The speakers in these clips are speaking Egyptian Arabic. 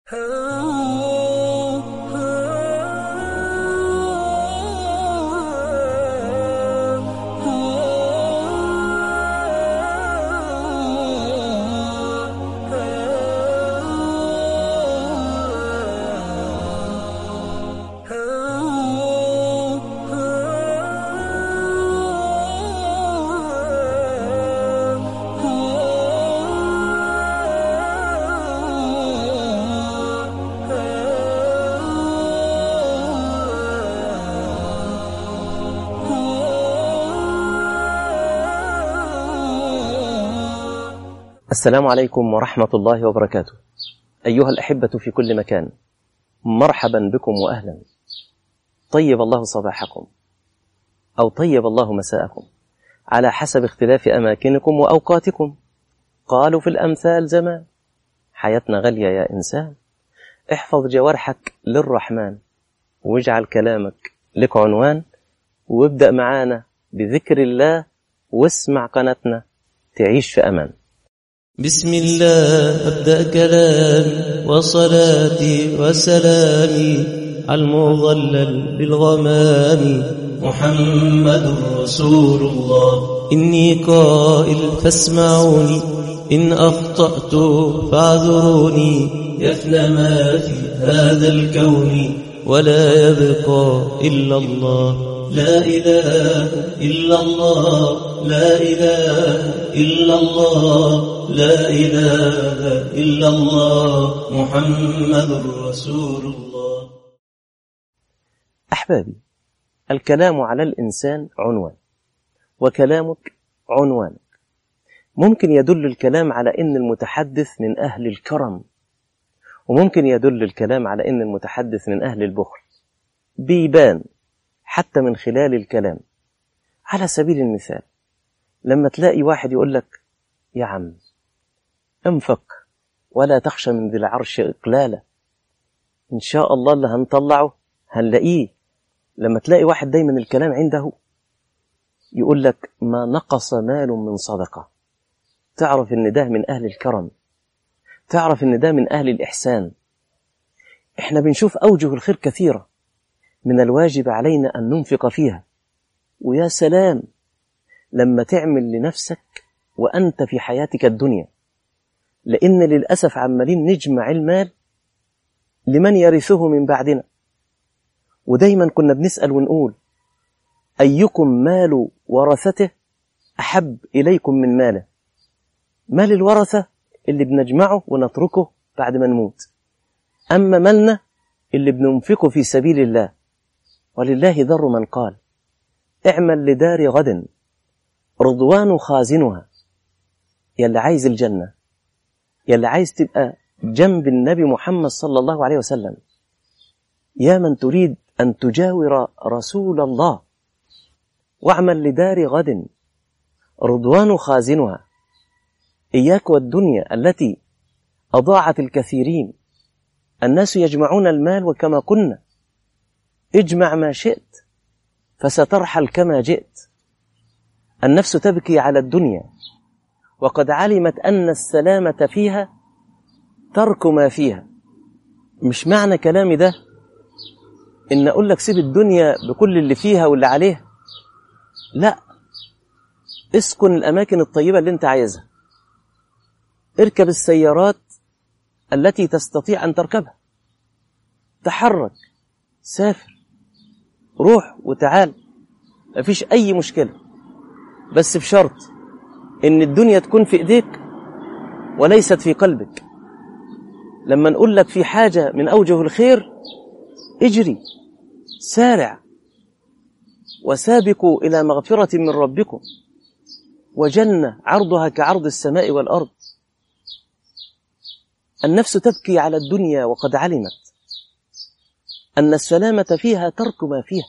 السلام عليكم ورحمة الله وبركاته أيها الأحبة في كل مكان مرحبا بكم وأهلا طيب الله صباحكم أو طيب الله مساءكم على حسب اختلاف أماكنكم وأوقاتكم قالوا في الأمثال زمان حياتنا غالية يا إنسان احفظ جوارحك للرحمن واجعل كلامك لك عنوان وابدأ معانا بذكر الله واسمع قناتنا تعيش في أمان بسم الله أبدأ كلامي وصلاتي وسلامي على المظلل بالغمام محمد رسول الله إني قائل فاسمعوني إن أخطأت فاعذروني يفنى ما في هذا الكون ولا يبقى إلا الله لا إله إلا الله لا إله إلا الله لا إله إلا الله محمد رسول الله أحبابي الكلام على الإنسان عنوان وكلامك عنوانك ممكن يدل الكلام على أن المتحدث من أهل الكرم وممكن يدل الكلام على أن المتحدث من أهل البخل بيبان حتى من خلال الكلام على سبيل المثال لما تلاقي واحد يقول لك يا عم انفق ولا تخشى من ذي العرش إقلالا إن شاء الله اللي هنطلعه هنلاقيه لما تلاقي واحد دايما الكلام عنده يقول لك ما نقص مال من صدقة تعرف إن ده من أهل الكرم تعرف إن ده من أهل الإحسان إحنا بنشوف أوجه الخير كثيرة من الواجب علينا أن ننفق فيها ويا سلام لما تعمل لنفسك وأنت في حياتك الدنيا لأن للأسف عمالين نجمع المال لمن يرثه من بعدنا ودايما كنا بنسأل ونقول أيكم مال ورثته أحب إليكم من ماله مال الورثة اللي بنجمعه ونتركه بعد ما نموت أما مالنا اللي بننفقه في سبيل الله ولله ذر من قال اعمل لدار غد رضوان خازنها يلي عايز الجنة يلي عايز تبقى جنب النبي محمد صلى الله عليه وسلم يا من تريد أن تجاور رسول الله واعمل لدار غد رضوان خازنها إياك والدنيا التي أضاعت الكثيرين الناس يجمعون المال وكما كنا اجمع ما شئت فسترحل كما جئت النفس تبكي على الدنيا وقد علمت أن السلامة فيها ترك ما فيها مش معنى كلامي ده إن أقول لك سيب الدنيا بكل اللي فيها واللي عليها لا اسكن الأماكن الطيبة اللي أنت عايزها اركب السيارات التي تستطيع أن تركبها تحرك سافر روح وتعال مفيش أي مشكلة بس بشرط إن الدنيا تكون في إيديك وليست في قلبك لما نقول لك في حاجة من أوجه الخير اجري سارع وسابقوا إلى مغفرة من ربكم وجنة عرضها كعرض السماء والأرض النفس تبكي على الدنيا وقد علمت أن السلامة فيها ترك ما فيها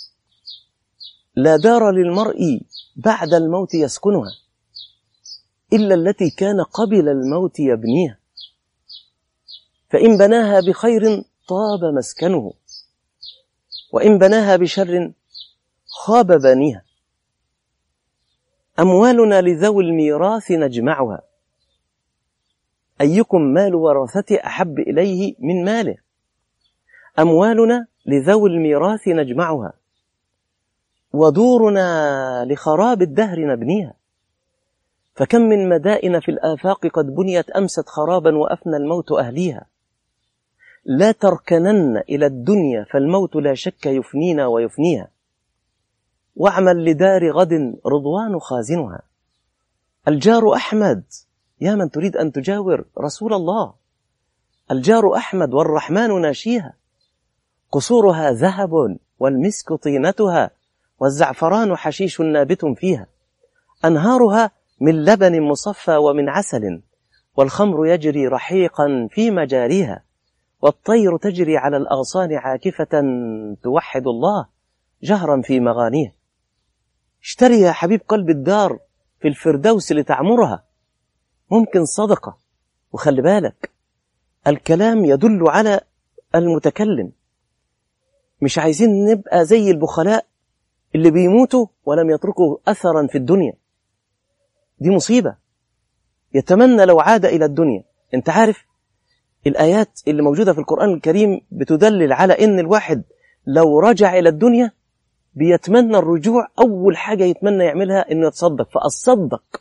لا دار للمرء بعد الموت يسكنها إلا التي كان قبل الموت يبنيها فإن بناها بخير طاب مسكنه وإن بناها بشر خاب بانيها أموالنا لذوي الميراث نجمعها أيكم مال ورثته أحب إليه من ماله أموالنا لذوي الميراث نجمعها ودورنا لخراب الدهر نبنيها فكم من مدائن في الآفاق قد بنيت أمست خرابا وأفنى الموت أهليها لا تركنن إلى الدنيا فالموت لا شك يفنينا ويفنيها واعمل لدار غد رضوان خازنها الجار أحمد يا من تريد أن تجاور رسول الله الجار أحمد والرحمن ناشيها قصورها ذهب والمسك طينتها والزعفران حشيش نابت فيها أنهارها من لبن مصفى ومن عسل والخمر يجري رحيقا في مجاريها والطير تجري على الأغصان عاكفة توحد الله جهرا في مغانيه اشتري يا حبيب قلب الدار في الفردوس لتعمرها ممكن صدقة وخلي بالك الكلام يدل على المتكلم مش عايزين نبقى زي البخلاء اللي بيموتوا ولم يتركوا أثرا في الدنيا دي مصيبة يتمنى لو عاد إلى الدنيا انت عارف الآيات اللي موجودة في القرآن الكريم بتدلل على إن الواحد لو رجع إلى الدنيا بيتمنى الرجوع أول حاجة يتمنى يعملها إنه يتصدق فأصدق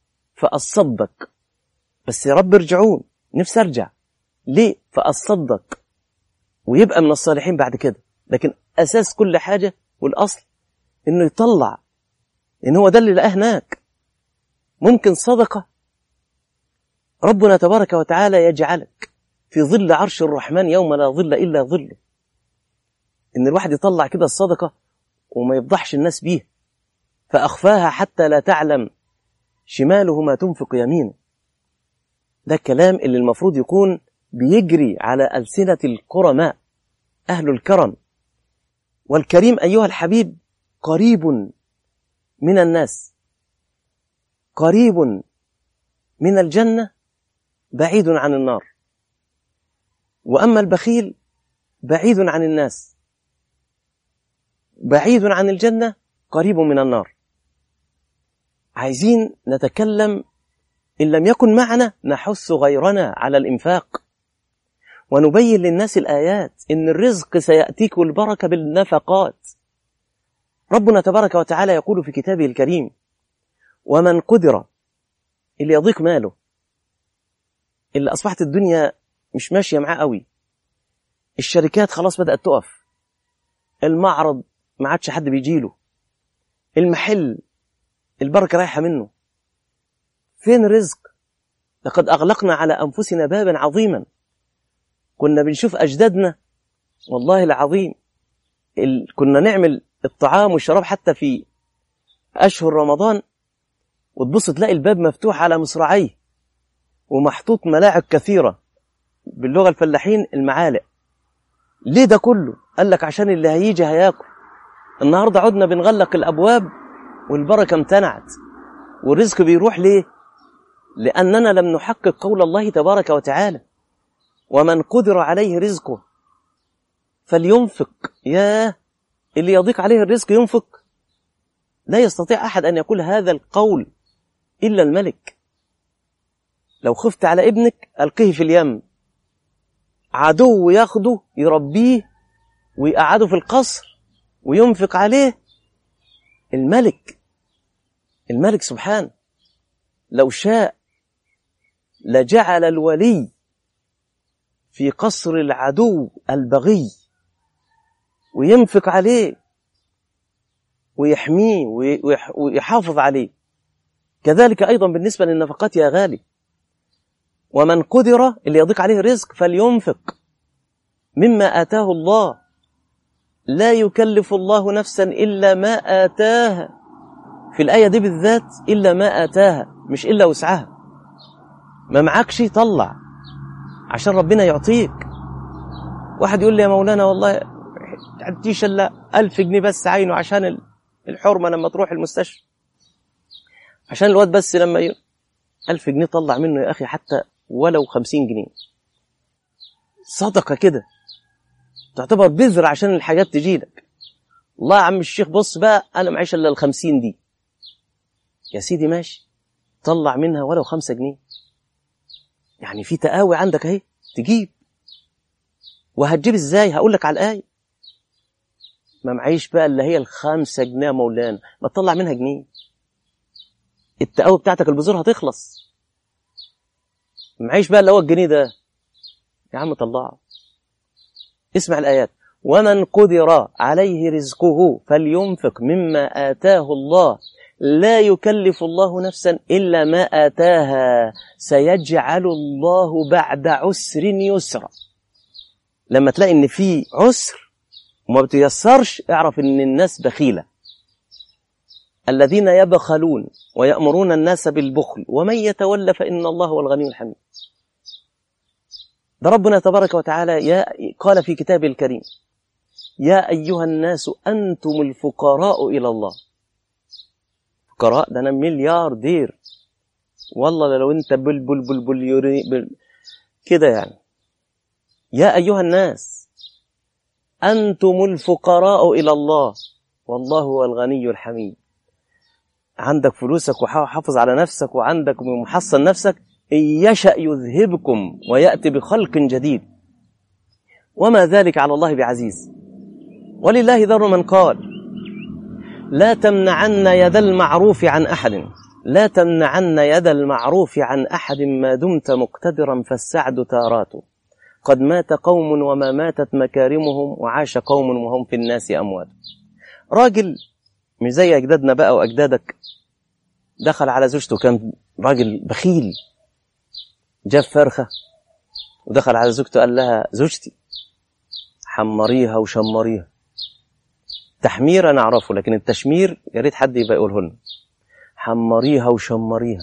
فأصدق بس يا رب ارجعون نفسي أرجع ليه فأصدق ويبقى من الصالحين بعد كده لكن أساس كل حاجة والأصل إنه يطلع إن هو ده اللي لقاه هناك ممكن صدقة ربنا تبارك وتعالى يجعلك في ظل عرش الرحمن يوم لا ظل إلا ظله إن الواحد يطلع كده الصدقة وما يفضحش الناس بيه فأخفاها حتى لا تعلم شماله ما تنفق يمينه ده الكلام اللي المفروض يكون بيجري على ألسنة الكرماء أهل الكرم والكريم أيها الحبيب قريب من الناس قريب من الجنة بعيد عن النار وأما البخيل بعيد عن الناس بعيد عن الجنة قريب من النار عايزين نتكلم إن لم يكن معنا نحث غيرنا على الإنفاق ونبين للناس الآيات إن الرزق سيأتيك البركة بالنفقات ربنا تبارك وتعالى يقول في كتابه الكريم ومن قدر اللي يضيق ماله اللي أصبحت الدنيا مش ماشية معاه قوي الشركات خلاص بدأت تقف المعرض ما عادش حد بيجيله المحل البركة رايحة منه فين الرزق لقد أغلقنا على أنفسنا بابا عظيما كنا بنشوف أجدادنا والله العظيم ال... كنا نعمل الطعام والشراب حتى في أشهر رمضان وتبص تلاقي الباب مفتوح على مصراعيه ومحطوط ملاعق كثيرة باللغة الفلاحين المعالق ليه ده كله قال لك عشان اللي هيجي هياكل النهاردة عدنا بنغلق الأبواب والبركة امتنعت والرزق بيروح ليه لأننا لم نحقق قول الله تبارك وتعالى ومن قدر عليه رزقه فلينفق ياه اللي يضيق عليه الرزق ينفق لا يستطيع أحد أن يقول هذا القول إلا الملك لو خفت على ابنك ألقيه في اليم عدو ياخده يربيه ويقعده في القصر وينفق عليه الملك الملك سبحانه لو شاء لجعل الولي في قصر العدو البغي وينفق عليه ويحميه ويحافظ عليه كذلك أيضا بالنسبة للنفقات يا غالي ومن قدر اللي يضيق عليه رزق فلينفق مما آتاه الله لا يكلف الله نفسا إلا ما آتاها في الآية دي بالذات إلا ما آتاها مش إلا وسعها ما معكش طلع عشان ربنا يعطيك واحد يقول لي يا مولانا والله عنديش الا ألف جنيه بس عينه عشان الحرمة لما تروح المستشفى عشان الواد بس لما ي... ألف جنيه طلع منه يا أخي حتى ولو خمسين جنيه صدقة كده تعتبر بذر عشان الحاجات تجيلك الله يا عم الشيخ بص بقى أنا معيش إلا الخمسين دي يا سيدي ماشي طلع منها ولو خمسة جنيه يعني في تقاوي عندك اهي تجيب وهتجيب ازاي هقول لك على الايه ما معيش بقى اللي هي الخمسة جنيه مولانا ما تطلع منها جنيه التقاوي بتاعتك البذور هتخلص معيش بقى اللي هو الجنيه ده يا عم طلعه اسمع الآيات ومن قدر عليه رزقه فلينفق مما آتاه الله لا يكلف الله نفسا إلا ما آتاها سيجعل الله بعد عسر يسرا لما تلاقي ان في عسر وما بتيسرش اعرف ان الناس بخيله الذين يبخلون ويأمرون الناس بالبخل ومن يتولى فإن الله هو الغني الحميد ده ربنا تبارك وتعالى يا قال في كتابه الكريم يا أيها الناس أنتم الفقراء إلى الله فقراء ده أنا مليار دير والله لو أنت بل بل بل بل, يوري بل كده يعني يا أيها الناس أنتم الفقراء إلى الله والله هو الغني الحميد عندك فلوسك وحافظ على نفسك وعندك محصن نفسك إن يشأ يذهبكم ويأتي بخلق جديد وما ذلك على الله بعزيز ولله ذر من قال لا تمنعن يد المعروف عن أحد لا تمنعن يد المعروف عن أحد ما دمت مقتدرا فالسعد تاراته قد مات قوم وما ماتت مكارمهم وعاش قوم وهم في الناس أموات راجل مش زي أجدادنا بقى وأجدادك دخل على زوجته كان راجل بخيل جاب فرخة ودخل على زوجته قال لها زوجتي حمريها وشمريها تحمير أنا أعرفه لكن التشمير يا ريت حد يبقى يقوله لنا حمريها وشمريها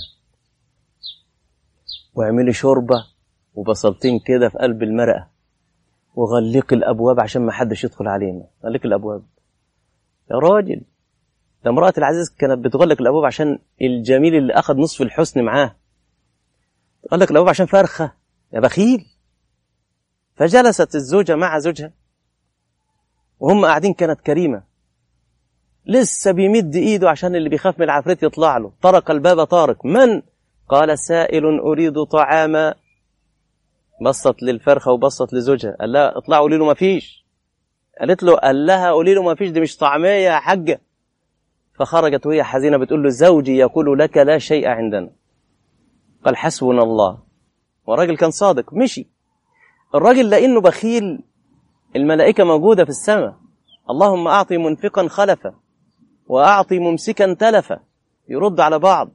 واعملي شوربة وبصلتين كده في قلب المرأة وغلقي الأبواب عشان ما حدش يدخل علينا غلقي الأبواب يا راجل ده امرأة العزيز كانت بتغلق الأبواب عشان الجميل اللي أخذ نصف الحسن معاه تغلق الأبواب عشان فرخة يا بخيل فجلست الزوجة مع زوجها وهم قاعدين كانت كريمة لسه بيمد ايده عشان اللي بيخاف من العفريت يطلع له طرق الباب طارق من قال سائل أريد طعاما بصت للفرخة وبصت لزوجها قال لها اطلعوا قولي له ما فيش قالت له قال لها قولي له ما فيش دي مش طعمية يا حاجة فخرجت وهي حزينة بتقول له زوجي يقول لك لا شيء عندنا قال حسبنا الله والراجل كان صادق مشي الراجل لأنه بخيل الملائكة موجودة في السماء اللهم أعطي منفقا خلفا وأعطي ممسكا تلفا يرد على بعض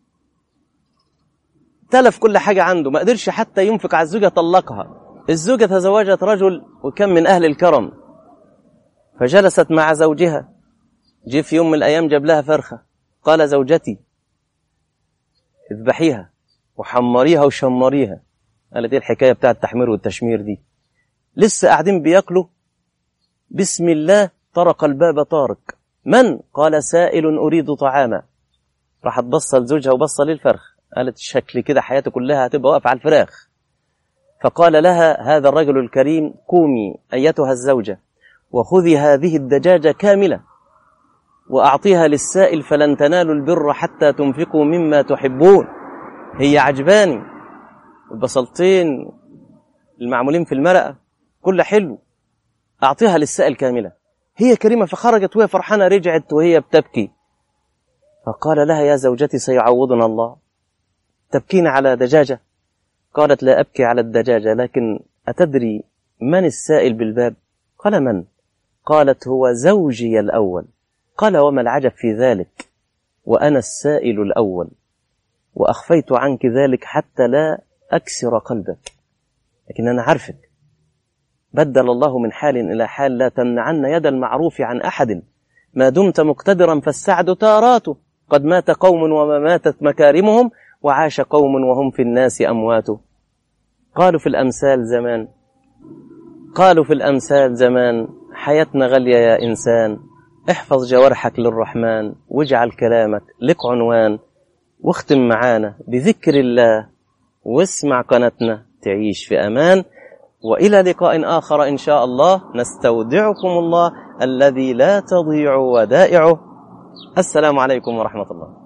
تلف كل حاجة عنده ما قدرش حتى ينفق على الزوجة طلقها الزوجة تزوجت رجل وكان من أهل الكرم فجلست مع زوجها جه في يوم من الأيام جاب لها فرخة قال زوجتي اذبحيها وحمريها وشمريها قالت ايه الحكاية بتاع التحمير والتشمير دي لسه قاعدين بياكلوا بسم الله طرق الباب طارق من قال سائل أريد طعاما راحت بصة لزوجها وبصة للفرخ قالت شكلي كده حياتي كلها هتبقى واقفة على الفراخ فقال لها هذا الرجل الكريم قومي أيتها الزوجة وخذي هذه الدجاجة كاملة وأعطيها للسائل فلن تنالوا البر حتى تنفقوا مما تحبون هي عجباني البصلتين المعمولين في المرأة كل حلو أعطيها للسائل كاملة هي كريمة فخرجت وهي فرحانة رجعت وهي بتبكي فقال لها يا زوجتي سيعوضنا الله تبكين على دجاجة قالت لا أبكي على الدجاجة لكن أتدري من السائل بالباب قال من قالت هو زوجي الأول قال وما العجب في ذلك وأنا السائل الأول وأخفيت عنك ذلك حتى لا أكسر قلبك لكن أنا عارفك بدل الله من حال إلى حال لا تمنعن يد المعروف عن أحد ما دمت مقتدرا فالسعد تاراته قد مات قوم وما ماتت مكارمهم وعاش قوم وهم في الناس أموات قالوا في الأمثال زمان قالوا في الأمثال زمان حياتنا غالية يا إنسان احفظ جوارحك للرحمن واجعل كلامك لك عنوان واختم معانا بذكر الله واسمع قناتنا تعيش في أمان وإلى لقاء آخر إن شاء الله نستودعكم الله الذي لا تضيع ودائعه السلام عليكم ورحمة الله